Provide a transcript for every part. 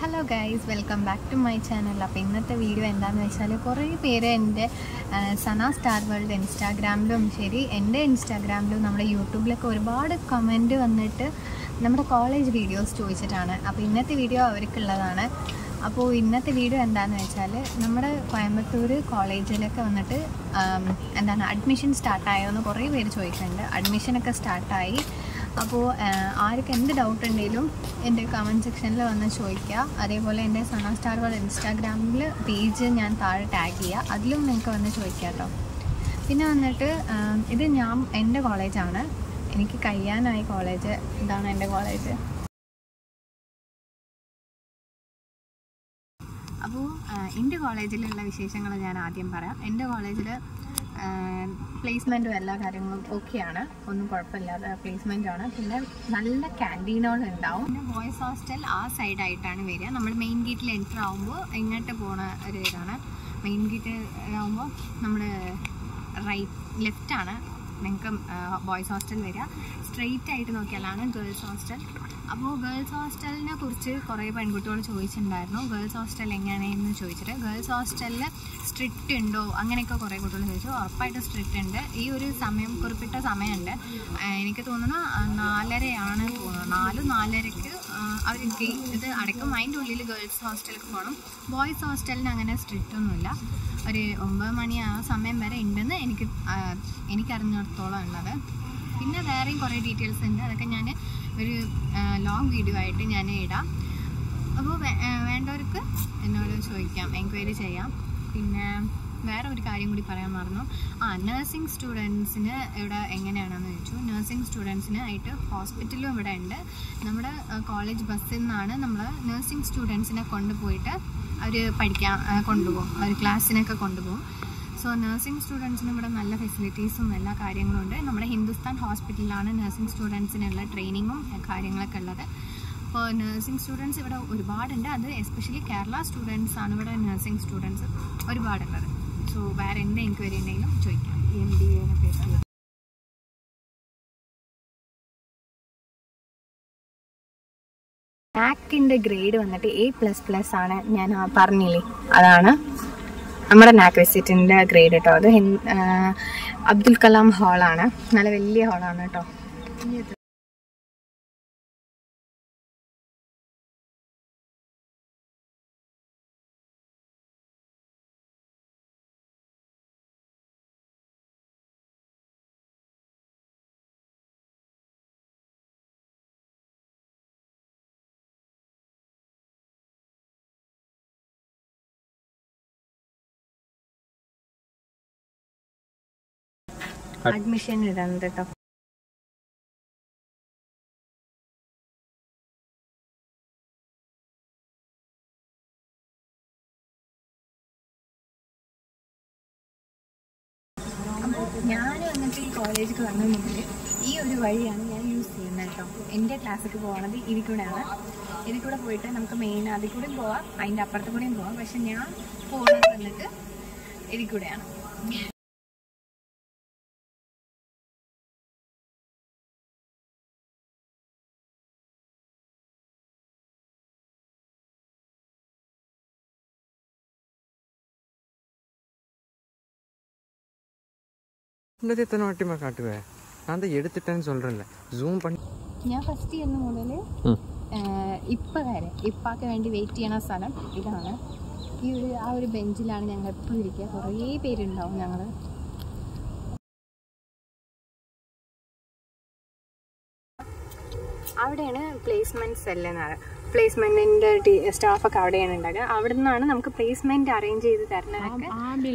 hello guys welcome back to my channel അപ്പോൾ ഇന്നത്തെ video എന്താണെന്ന് വെച്ചാൽ കുറേ പേര് എൻ്റെ സന സ്റ്റാർ വേൾഡ് ഇൻസ്റ്റാഗ്രാമിലും ശരി എൻ്റെ ഇൻസ്റ്റാഗ്രാമിലും നമ്മുടെ യൂട്യൂബിലൊക്കെ ഒരുപാട് കമൻറ്റ് വന്നിട്ട് നമ്മുടെ കോളേജ് വീഡിയോസ് ചോദിച്ചിട്ടാണ് അപ്പോൾ ഇന്നത്തെ വീഡിയോ അവർക്കുള്ളതാണ് അപ്പോൾ ഇന്നത്തെ വീഡിയോ എന്താണെന്ന് വെച്ചാൽ നമ്മുടെ കോയമ്പത്തൂർ കോളേജിലൊക്കെ വന്നിട്ട് ആം, എന്താണ് അഡ്മിഷൻ സ്റ്റാർട്ടായോ എന്ന് കുറേ പേര് ചോദിക്കുന്നുണ്ട് അഡ്മിഷനൊക്കെ സ്റ്റാർട്ടായി അപ്പോൾ ആർക്ക് എന്ത് ഡൗട്ട് ഉണ്ടെങ്കിലും എൻ്റെ കമൻറ്റ് സെക്ഷനിൽ വന്ന് ചോദിക്കുക അതേപോലെ എൻ്റെ സണ സ്റ്റാർ വേൾഡ് ഇൻസ്റ്റാഗ്രാമിൽ പേജ് ഞാൻ താഴെ ടാഗ് ചെയ്യുക അതിലും നിങ്ങൾക്ക് വന്ന് ചോദിക്കുക കേട്ടോ പിന്നെ വന്നിട്ട് ആം, ഇത് ഞാൻ എൻ്റെ കോളേജാണ് എനിക്ക് കഴിയാനായി കോളേജ് ഇതാണ് എൻ്റെ കോളേജ് അപ്പോൾ എൻ്റെ കോളേജിലുള്ള വിശേഷങ്ങൾ ഞാൻ ആദ്യം പറയാം എൻ്റെ കോളേജിൽ പ്ലേസ്മെൻറ്റും എല്ലാ കാര്യങ്ങളും ഓക്കെയാണ് ഒന്നും കുഴപ്പമില്ലാതെ പ്ലേസ്മെൻ്റ് ആണ് പിന്നെ നല്ല ക്യാൻറ്റീനുകൾ ഉണ്ടാവും പിന്നെ ബോയ്സ് ഹോസ്റ്റൽ ആ സൈഡായിട്ടാണ് വരിക നമ്മൾ മെയിൻ ഗേറ്റിൽ എൻ്റർ ആകുമ്പോൾ ഇങ്ങോട്ട് പോണ ഒരു ഇതാണ് മെയിൻ ഗേറ്റ് ആകുമ്പോൾ നമ്മൾ റൈറ്റ് ലെഫ്റ്റാണ് നിങ്ങൾക്ക് ബോയ്സ് ഹോസ്റ്റൽ വരിക സ്ട്രെയിറ്റ് ആയിട്ട് നോക്കിയാലാണ് ഗേൾസ് ഹോസ്റ്റൽ അപ്പോൾ ഗേൾസ് ഹോസ്റ്റലിനെ കുറിച്ച് കുറേ പെൺകുട്ടികൾ ചോദിച്ചിട്ടുണ്ടായിരുന്നു ഗേൾസ് ഹോസ്റ്റൽ എങ്ങനെയാണെന്ന് ചോദിച്ചിട്ട് ഗേൾസ് ഹോസ്റ്റലിൽ സ്ട്രിക്റ്റ് ഉണ്ടോ അങ്ങനെയൊക്കെ കുറേ കുട്ടികൾ ചോദിച്ചു ഉറപ്പായിട്ട് സ്ട്രിക്റ്റ് ഉണ്ട് ഈ ഒരു സമയം കുറിപ്പിട്ട സമയമുണ്ട് ആ, എനിക്ക് തോന്നുന്നു ആ, നാലരയാണ് തോന്നുന്നു നാല് നാലരയ്ക്ക് അവർ ഇത് അടയ്ക്കും അതിൻ്റെ ഉള്ളിൽ ഗേൾസ് ഹോസ്റ്റലിലേക്ക് പോകണം ബോയ്സ് ഹോസ്റ്റലിന് അങ്ങനെ സ്ട്രിക്റ്റ് ഒന്നുമില്ല ഒരു ഒമ്പത് മണി ആ സമയം വരെ ഉണ്ടെന്ന് എനിക്ക് ആ, എനിക്കറിഞ്ഞിടത്തോളം ഉള്ളത് പിന്നെ വേറെയും കുറേ ഡീറ്റെയിൽസ് ഉണ്ട് അതൊക്കെ ഞാൻ ഒരു ലോങ് വീഡിയോ ആയിട്ട് ഞാൻ ഇടാം അപ്പോൾ വേണ്ടവർക്ക് എന്നോട് ചോദിക്കാം എൻക്വയറി ചെയ്യാം പിന്നെ വേറെ ഒരു കാര്യം കൂടി പറയാൻ മറന്നു ആ നഴ്സിംഗ് സ്റ്റുഡൻസിന് ഇവിടെ എങ്ങനെയാണെന്ന് ചോദിച്ചു നഴ്സിംഗ് സ്റ്റുഡൻസിന് ആയിട്ട് ഹോസ്പിറ്റലും ഇവിടെ ഉണ്ട് നമ്മുടെ കോളേജ് ബസ്സിൽ നിന്നാണ് നമ്മൾ നഴ്സിംഗ് സ്റ്റുഡൻസിനെ കൊണ്ടുപോയിട്ട് അവർ പഠിക്കാൻ ആ, കൊണ്ടുപോകും അവർ ക്ലാസ്സിനൊക്കെ കൊണ്ടുപോകും സോ നഴ്സിംഗ് സ്റ്റുഡൻസിന് ഇവിടെ നല്ല ഫെസിലിറ്റീസും എല്ലാ കാര്യങ്ങളും ഉണ്ട് നമ്മുടെ ഹിന്ദുസ്ഥാൻ ഹോസ്പിറ്റലിലാണ് നഴ്സിംഗ് സ്റ്റുഡൻസിനുള്ള ട്രെയിനിങ്ങും കാര്യങ്ങളൊക്കെ ഉള്ളത് അപ്പോൾ നഴ്സിംഗ് സ്റ്റുഡൻസ് ഇവിടെ ഒരുപാടുണ്ട് അത് എസ്പെഷ്യലി കേരള സ്റ്റുഡൻസ് ആണ് ഇവിടെ നഴ്സിംഗ് സ്റ്റുഡൻസ് ഒരുപാടുള്ളത് സോ വേറെ എന്ത് എൻക്വയറി ഉണ്ടെങ്കിലും ചോദിക്കാം എം ബി എനെ പറ്റി നാക്കിൻ്റെ ഗ്രേഡ് വന്നിട്ട് എ പ്ലസ് പ്ലസ് ആണ് ഞാൻ ആ പറഞ്ഞില്ലേ അതാണ് നമ്മുടെ നാക്ക് വിസിറ്റിൻ്റെ ഗ്രേഡ് കേട്ടോ അത് ഹിൻ- ആ, അബ്ദുൽ കലാം ഹാളാണ് നല്ല വലിയ ഹാളാണ് കേട്ടോ അഡ്മിഷൻ ഇടുന്നത് കേട്ടോ ഞാൻ വന്നിട്ട് ഈ കോളേജിൽ വന്ന മുതൽ ഈ ഒരു വഴിയാണ് ഞാൻ യൂസ് ചെയ്യുന്നത് കേട്ടോ എൻ്റെ ക്ലാസ്സിലേക്ക് പോകണത് ഇതിൽ കൂടെയാണ് ഇതിൽ കൂടെ പോയിട്ട് നമുക്ക് മെയിൻ അതിൽ കൂടെയും പോവാം അതിൻ്റെ അപ്പുറത്ത് കൂടെയും പോവാം പക്ഷെ ഞാൻ പോകുന്നത് വന്നിട്ട് ഇതിൽ കൂടെയാണ് இன்னது எத்தனை வாட்டிமா காட்டுவேன் நான் தான் எடுத்துட்டேன்னு சொல்கிறேன்ல ஜூம் பண்ணி ഞാൻ ഫസ്റ്റ് ചെയ്യുന്ന മുതൽ ഇപ്പം വരെ ഇപ്പൊക്കെ വേണ്ടി വെയിറ്റ് ചെയ്യണ സ്ഥലം ഇതാണ് ഈ ഒരു ആ ഒരു ബെഞ്ചിലാണ് ഞങ്ങൾ എപ്പോഴും ഇരിക്കുക കുറേ പേരുണ്ടാവും ഞങ്ങൾ അവിടെയാണ് പ്ലേസ്മെന്റ് സെല്ല് എന്നാണ് പ്ലേസ്മെന്റിന്റെ സ്റ്റാഫൊക്കെ അവിടെയാണ് ഉണ്ടാകുക അവിടെ നിന്നാണ് നമുക്ക് പ്ലേസ്മെന്റ് അറേഞ്ച് ചെയ്ത് തരുന്നതൊക്കെ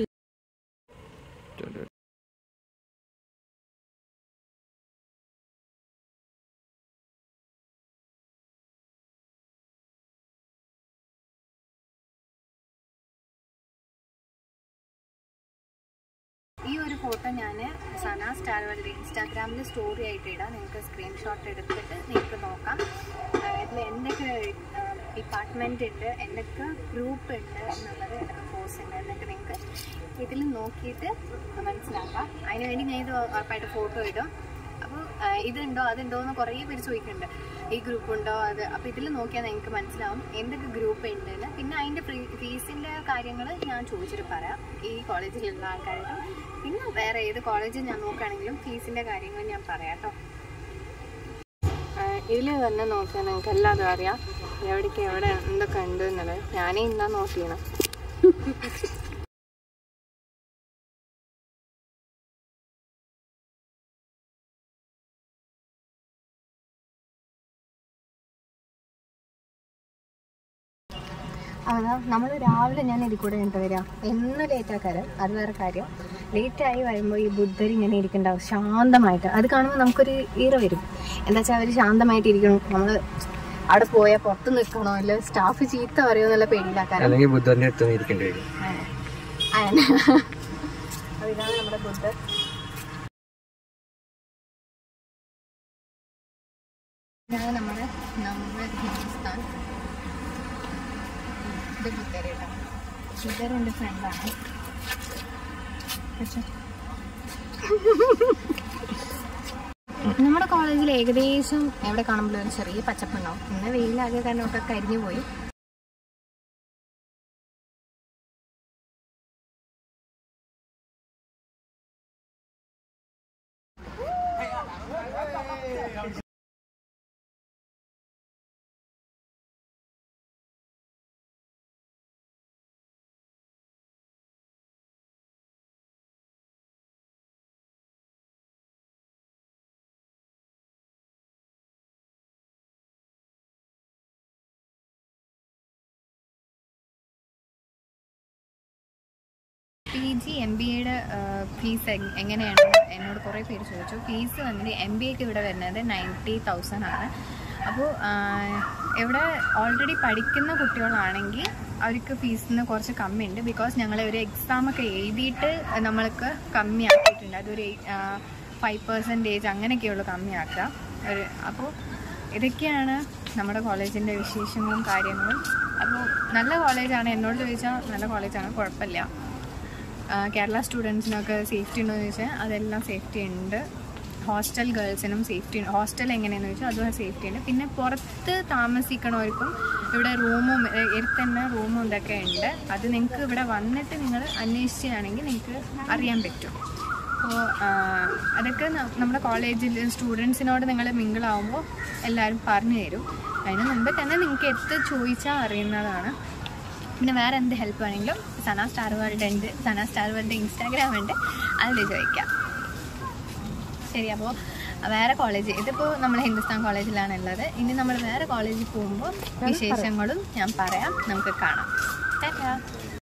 ഈ ഒരു ഫോട്ടോ ഞാൻ സന സ്റ്റാർ വേൾഡ് ഇൻസ്റ്റാഗ്രാമിൽ സ്റ്റോറി ആയിട്ട് ഇടാം നിങ്ങൾക്ക് സ്ക്രീൻഷോട്ട് എടുത്തിട്ട് നിങ്ങൾക്ക് നോക്കാം ഇതിൽ എന്തൊക്കെ ഡിപ്പാർട്ട്മെൻ്റ് ഉണ്ട് എന്തൊക്കെ ഗ്രൂപ്പ് ഉണ്ട് എന്നുള്ളത് എന്തൊക്കെ കോഴ്സ് ഉണ്ട് എന്നൊക്കെ നിങ്ങൾക്ക് ഇതിൽ നോക്കിയിട്ട് മനസ്സിലാക്കാം അതിന് വേണ്ടി ഞാൻ ഇത് ഉറപ്പായിട്ട് ഫോട്ടോ ഇടും അപ്പോൾ ഇതുണ്ടോ അതുണ്ടോ എന്ന് കുറേ പേര് ചോദിക്കുന്നുണ്ട് ഈ ഗ്രൂപ്പ് ഉണ്ടോ അത് അപ്പോൾ ഇതിൽ നോക്കിയാൽ നിങ്ങൾക്ക് മനസ്സിലാവും എന്തൊക്കെ ഗ്രൂപ്പ് ഉണ്ടെന്ന് പിന്നെ അതിൻ്റെ ഫീസിൻ്റെ കാര്യങ്ങൾ ഞാൻ ചോദിച്ചിട്ട് പറയാം ഈ കോളേജിലുള്ള ആൾക്കാരോട് പിന്നെ വേറെ ഏത് കോളേജിൽ ഞാൻ നോക്കുകയാണെങ്കിലും ഫീസിൻ്റെ കാര്യങ്ങൾ ഞാൻ പറയാം കേട്ടോ ഇതിൽ തന്നെ നോക്കിയാൽ നിങ്ങൾക്ക് എല്ലാതും അറിയാം എവിടേക്ക് എവിടെ എന്തൊക്കെ ഉണ്ട് എന്നുള്ളത് ഞാനേ ഇന്നാ നോക്കിയാണ് അതാ നമ്മൾ രാവിലെ ഞാൻ ഇതിൽ കൂടെ കണ്ടു വരാം എന്ന് ലേറ്റ് ആക്കാരം അത് വേറെ കാര്യം ലേറ്റായി വരുമ്പോൾ ഈ ബുദ്ധർ ഇങ്ങനെ ഇരിക്കണ്ടാവും ശാന്തമായിട്ട് അത് കാണുമ്പോൾ നമുക്കൊരു ഈറ വരും എന്താ വെച്ചാൽ അവർ ശാന്തമായിട്ട് ഇരിക്കണം നമ്മൾ അവിടെ പോയാൽ പുറത്ത് നിൽക്കണോ അല്ല സ്റ്റാഫ് ചീത്ത പറയുമോ എന്നുള്ള പേടിയിലാക്കാരം അല്ലെങ്കിൽ ബുദ്ധന്റെ അടുത്ത് ഇരിക്കേണ്ടി വരും അങ്ങനെ അപ്പോൾ ഇതാണ് നമ്മുടെ ബുദ്ധർ ഇതാണ് നമ്മുടെ നമ്മുടെ ഹിന്ദുസ്ഥാൻ ഇത് ബുദ്ധർ കേട്ടോ ബുദ്ധർ എൻ്റെ ഫ്രണ്ടാണ് പക്ഷേ നമ്മുടെ കോളേജിൽ ഏകദേശം എവിടെ കാണുമ്പോഴും ഒരു ചെറിയ പച്ചപ്പുണ്ടാവും പിന്നെ വെയിലാകെ കാരണം ഒക്കെ കരിഞ്ഞു പോയി പി ജി എം ബി എയുടെ ഫീസ് എങ്ങനെയാണ് എന്നോട് കുറേ പേര് ചോദിച്ചു ഫീസ് വന്നിട്ട് എം ബി എക്ക് ഇവിടെ വരുന്നത് നയൻറ്റി തൗസൻഡ് ആണ് അപ്പോൾ ഇവിടെ ഓൾറെഡി പഠിക്കുന്ന കുട്ടികളാണെങ്കിൽ അവർക്ക് ഫീസിന് കുറച്ച് കമ്മിയുണ്ട് ബിക്കോസ് ഞങ്ങൾ ഒരു എക്സാമൊക്കെ എഴുതിയിട്ട് നമ്മൾക്ക് കമ്മിയാക്കിയിട്ടുണ്ട് അതൊരു ഫൈവ് പെർസെൻറ്റേജ് അങ്ങനെയൊക്കെയുള്ളൂ കമ്മിയാക്കുക ഒരു അപ്പോൾ ഇതൊക്കെയാണ് നമ്മുടെ കോളേജിൻ്റെ വിശേഷങ്ങളും കാര്യങ്ങളും അപ്പോൾ നല്ല കോളേജാണ് എന്നോട് ചോദിച്ചാൽ നല്ല കോളേജാണ് കുഴപ്പമില്ല ആ, കേരള സ്റ്റുഡൻസിനൊക്കെ സേഫ്റ്റി ഉണ്ടോ എന്ന് ചോദിച്ചാൽ അതെല്ലാം സേഫ്റ്റി ഉണ്ട് ഹോസ്റ്റൽ ഗേൾസിനും സേഫ്റ്റി ഉണ്ട് ഹോസ്റ്റൽ എങ്ങനെയാണെന്ന് ചോദിച്ചാൽ അതും സേഫ്റ്റി ഉണ്ട് പിന്നെ പുറത്ത് താമസിക്കണവർക്കും ഇവിടെ റൂമും എടുത്ത് തന്നെ റൂമും ഇതൊക്കെ ഉണ്ട് അത് നിങ്ങൾക്ക് ഇവിടെ വന്നിട്ട് നിങ്ങൾ അന്വേഷിക്കുകയാണെങ്കിൽ നിങ്ങൾക്ക് അറിയാൻ പറ്റും അപ്പോൾ അതൊക്കെ ന- നമ്മുടെ കോളേജിൽ സ്റ്റുഡൻസിനോട് നിങ്ങൾ മിങ്കിളാവുമ്പോൾ എല്ലാവരും പറഞ്ഞു തരും അതിന് മുമ്പ് തന്നെ നിങ്ങൾക്ക് എത്ത് ചോദിച്ചാൽ അറിയുന്നതാണ് പിന്നെ വേറെ എന്ത് ഹെൽപ്പ് വേണമെങ്കിലും സന സ്റ്റാർ വേൾഡ് ഉണ്ട് സന സ്റ്റാർ വേൾഡ് ഇൻസ്റ്റാഗ്രാം ഉണ്ട് അതിൽ ചോദിക്കാം ശരി അപ്പോൾ വേറെ കോളേജ് ഇതിപ്പോൾ നമ്മൾ ഹിന്ദുസ്ഥാൻ കോളേജിലാണ് ഉള്ളത് ഇനി നമ്മൾ വേറെ കോളേജിൽ പോകുമ്പോൾ വിശേഷങ്ങളും ഞാൻ പറയാം നമുക്ക് കാണാം ടാറ്റാ